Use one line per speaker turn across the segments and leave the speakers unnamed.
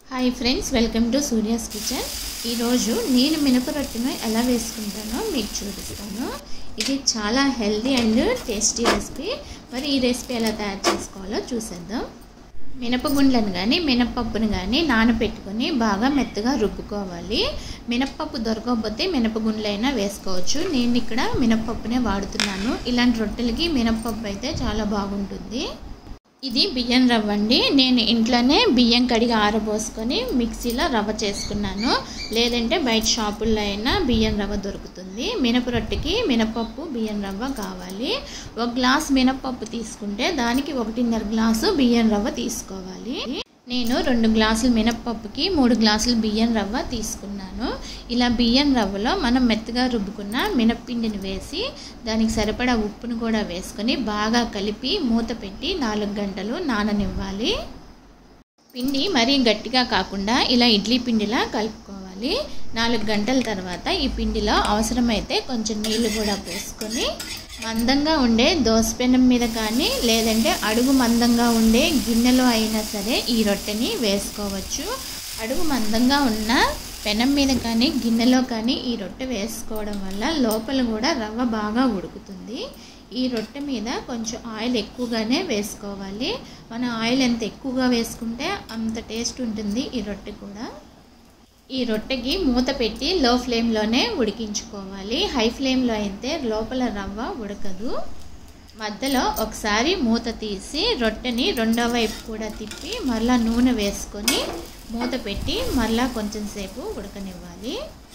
hi friends welcome to Surya's kitchen ఈరోజు నేను మినపరొట్టెను ఎలా వేసుకుంటానో మీకు చూపిస్తాను ఇది చాలా హెల్దీ అండ్ టేస్టీ రెసిపీ మరి ఈ రెసిపీ ఎలా తయారు చేసుకోవాలో చూసేద్దాం మినపగుండ్లను కానీ మినపప్పును కానీ నానబెట్టుకొని బాగా మెత్తగా రుబ్బుకోవాలి మినపప్పు దొరకకపోతే మినపగుండ్లైనా వేసుకోవచ్చు నేను ఇక్కడ మినపప్పునే వాడుతున్నాను ఇలాంటి రొట్టెలకి మినపప్పు అయితే చాలా బాగుంటుంది ఇది బియ్యం రవ్వ అండి నేను ఇంట్లోనే బియ్యం కడిగి ఆరబోసుకొని మిక్సీలో రవ్వ చేసుకున్నాను లేదంటే బయట షాపుల్లో అయినా బియ్యం రవ్వ దొరుకుతుంది మినపరొట్టెకి మినపప్పు బియ్యం రవ్వ కావాలి ఒక గ్లాస్ మినపప్పు తీసుకుంటే దానికి ఒకటిన్నర గ్లాసు బియ్యం రవ్వ తీసుకోవాలి నేను రెండు గ్లాసులు మినప్పప్పుకి మూడు గ్లాసులు బియ్యం రవ్వ తీసుకున్నాను ఇలా బియ్యం రవ్వలో మనం మెత్తగా రుబ్బుకున్న మినప్పిండిని వేసి దానికి సరిపడా ఉప్పును కూడా వేసుకొని బాగా కలిపి మూత పెట్టి నాలుగు గంటలు నాననివ్వాలి పిండి మరీ గట్టిగా కాకుండా ఇలా ఇడ్లీ పిండిలా కలుపుకోవాలి నాలుగు గంటల తర్వాత ఈ పిండిలో అవసరమైతే కొంచెం నీళ్ళు కూడా పోసుకొని మందంగా ఉండే దోసపెనం మీద కానీ లేదంటే అడుగు మందంగా ఉండే గిన్నెలో అయినా సరే ఈ రొట్టెని వేసుకోవచ్చు అడుగు మందంగా ఉన్న పెనం మీద కానీ గిన్నెలో కానీ ఈ రొట్టె వేసుకోవడం వల్ల లోపల కూడా రవ్వ బాగా ఉడుకుతుంది ఈ రొట్టె మీద కొంచెం ఆయిల్ ఎక్కువగానే వేసుకోవాలి మన ఆయిల్ ఎంత ఎక్కువగా వేసుకుంటే అంత టేస్ట్ ఉంటుంది ఈ రొట్టె కూడా ఈ రొట్టెకి మూత పెట్టి లో ఫ్లేమ్లోనే ఉడికించుకోవాలి హై ఫ్లేమ్లో అయితే లోపల రవ్వ ఉడకదు మధ్యలో ఒకసారి మూత తీసి రొట్టెని రెండో వైపు కూడా తిప్పి మరలా నూనె వేసుకొని మూత పెట్టి మరలా కొంచెం సేపు ఉడకనివ్వాలి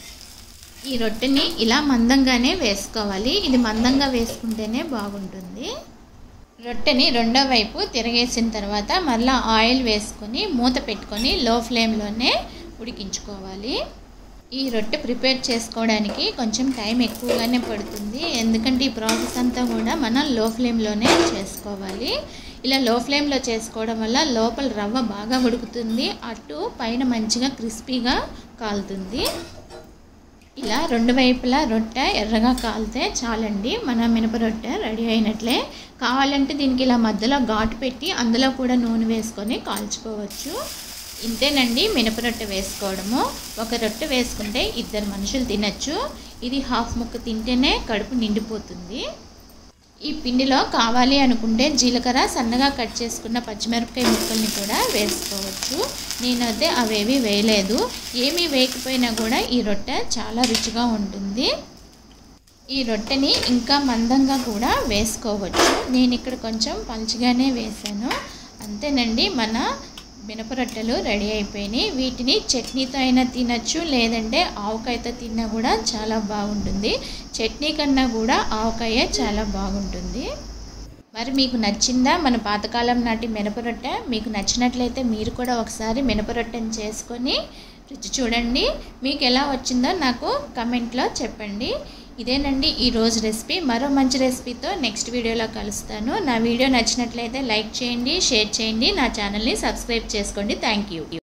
ఈ రొట్టెని ఇలా మందంగానే వేసుకోవాలి ఇది మందంగా వేసుకుంటేనే బాగుంటుంది రొట్టెని రెండో వైపు తిరగేసిన తర్వాత మళ్ళీ ఆయిల్ వేసుకొని మూత పెట్టుకొని లో ఫ్లేమ్లోనే ఉడికించుకోవాలి ఈ రొట్టె ప్రిపేర్ చేసుకోవడానికి కొంచెం టైం ఎక్కువగానే పడుతుంది ఎందుకంటే ఈ ప్రాసెస్ అంతా కూడా మనం లో ఫ్లేమ్లోనే చేసుకోవాలి ఇలా లో ఫ్లేమ్లో చేసుకోవడం వల్ల లోపల రవ్వ బాగా ఉడుకుతుంది అటు పైన మంచిగా క్రిస్పీగా కాలుతుంది ఇలా రెండు వైపులా రొట్టె ఎర్రగా కాలితే చాలండి మన మినప రొట్టె రెడీ అయినట్లే కావాలంటే దీనికి ఇలా మధ్యలో ఘాటు పెట్టి అందులో కూడా నూనె వేసుకొని కాల్చుకోవచ్చు ఇంతేనండి మినప రొట్టె వేసుకోవడము ఒక రొట్టె వేసుకుంటే ఇద్దరు మనుషులు తినచ్చు ఇది హాఫ్ ముక్క తింటేనే కడుపు నిండిపోతుంది ఈ పిండిలో కావాలి అనుకుంటే జీలకర్ర సన్నగా కట్ చేసుకున్న పచ్చిమిరపకాయ ముక్కల్ని కూడా వేసుకోవచ్చు నేనైతే అవేవి వేయలేదు ఏమీ వేయకపోయినా కూడా ఈ రొట్టె చాలా రుచిగా ఉంటుంది ఈ రొట్టెని ఇంకా మందంగా కూడా వేసుకోవచ్చు నేను ఇక్కడ కొంచెం పలుచగానే వేసాను అంతేనండి మన మినపరొట్టెలు రెడీ అయిపోయినాయి వీటిని చట్నీతో అయినా తినచ్చు లేదంటే ఆవకాయతో తిన్నా కూడా చాలా బాగుంటుంది చట్నీ కన్నా కూడా ఆవకాయ చాలా బాగుంటుంది మరి మీకు నచ్చిందా మన పాతకాలం నాటి మినపరొట్టె మీకు నచ్చినట్లయితే మీరు కూడా ఒకసారి మినపరొట్టెని చేసుకొని రుచి చూడండి మీకు ఎలా వచ్చిందో నాకు కమెంట్లో చెప్పండి ఇదేనండి ఈరోజు రెసిపీ మరో మంచి రెసిపీతో నెక్స్ట్ వీడియోలో కలుస్తాను నా వీడియో నచ్చినట్లయితే లైక్ చేయండి షేర్ చేయండి నా ఛానల్ని సబ్స్క్రైబ్ చేసుకోండి థ్యాంక్ యూ